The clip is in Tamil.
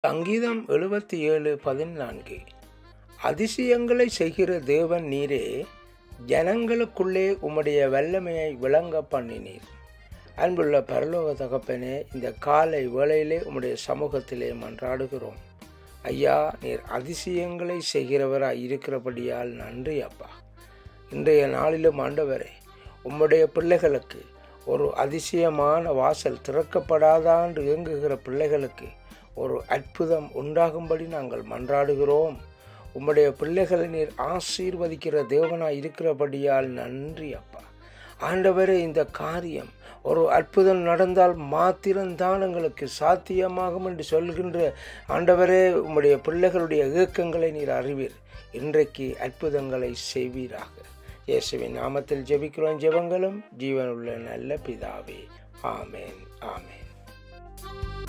சங்கீதம் எழுபத்தி ஏழு பதினான்கு அதிசயங்களை செய்கிற தேவன் நீரே ஜனங்களுக்குள்ளே உம்முடைய வல்லமையை விளங்க பண்ணினீர் அன்புள்ள பரலோக தகப்பனே இந்த காலை வேளையிலே உம்முடைய சமூகத்திலே மன்றாடுகிறோம் ஐயா நீர் அதிசயங்களை செய்கிறவராய் இருக்கிறபடியால் நன்றி அப்பா இன்றைய நாளிலும் ஆண்டவரே உம்முடைய பிள்ளைகளுக்கு ஒரு அதிசயமான வாசல் திறக்கப்படாதா என்று இயங்குகிற பிள்ளைகளுக்கு ஒரு அற்புதம் உண்டாகும்படி நாங்கள் மன்றாடுகிறோம் உம்முடைய பிள்ளைகளை நீர் ஆசீர்வதிக்கிற தேவனாய் இருக்கிறபடியால் நன்றி அப்பா ஆண்டவரே இந்த காரியம் ஒரு அற்புதம் நடந்தால் மாத்திரம்தான் எங்களுக்கு சாத்தியமாகும் என்று சொல்கின்ற ஆண்டவரே உம்முடைய பிள்ளைகளுடைய இயக்கங்களை நீர் அறிவீர் இன்றைக்கு அற்புதங்களை செய்வீராக இயேசுவின் நாமத்தில் ஜெபிக்கிறோம் ஜெபங்களும் ஜீவனுள்ள நல்ல பிதாவே ஆமேன் ஆமேன்